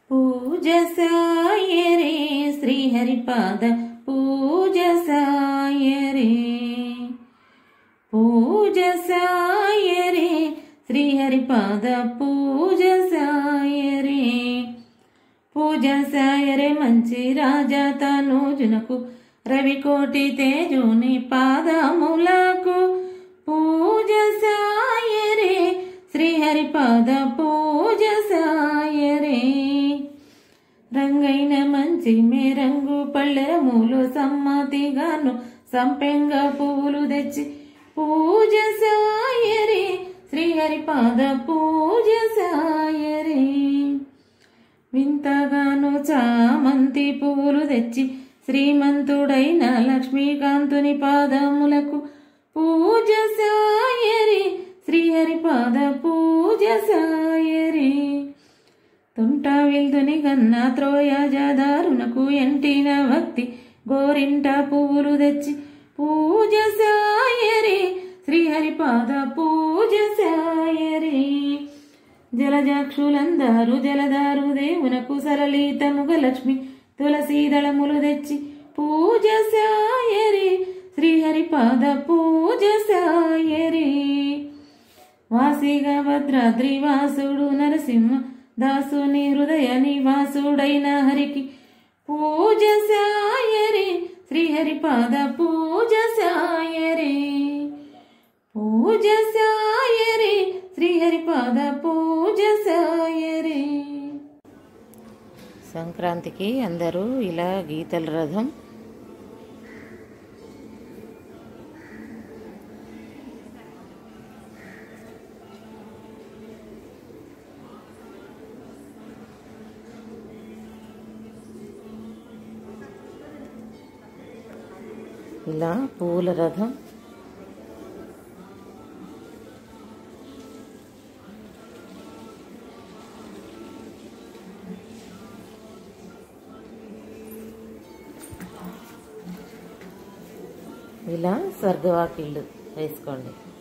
పూజ సాయరే శ్రీహరిపాద పూజ సాయరే పూజ సాయరే శ్రీహరిపాద పూజ సాయరే పూజ సాయరే మంచి రాజా తనూజునకు రవికోటి తేజుని పాదములకు పూజ సాయరే శ్రీహరిపాద పూజ సాయరే రంగైన మంచి మేరంగు పళ్ళెములు సమ్మతిగాను సంపెంగ పువ్వులు తెచ్చి పూజ సాయరే శ్రీహరిపాద పూజ సాయరే వింతగాను చామంతి పువ్వులు తెచ్చి శ్రీమంతుడైన లక్ష్మీకాంతుని పాదములకు పూజ సాయరి శ్రీహరిపాద పూజ సాయరి తుంట విల్దుని గన్న త్రోయ జాదారునకు ఎంటిన భక్తి గోరింట పువ్వులు తెచ్చి పూజ సాయరి శ్రీహరిపాద పూజ సాయరి జలజాక్షులందారు జలదారు దేవునకు సరళీతముగ లక్ష్మి తులసీదళములు తెచ్చి పూజ సాయరి శ్రీహరిపాద పూజ సాయరి వాసిగా భద్రాద్రి వాసుడు నరసింహ దాసుని హృదయ నివాసుడైన హరికి పూజ సాయరి శ్రీహరిపాద పూజ సాయరి పూజ సాయరి శ్రీహరిపాద పూజ సాయరి సంక్రాంతికి అందరూ ఇలా గీతల రథం ఇలా పూల రథం ఇలా స్వర్గవాకిళ్ళు వేసుకోండి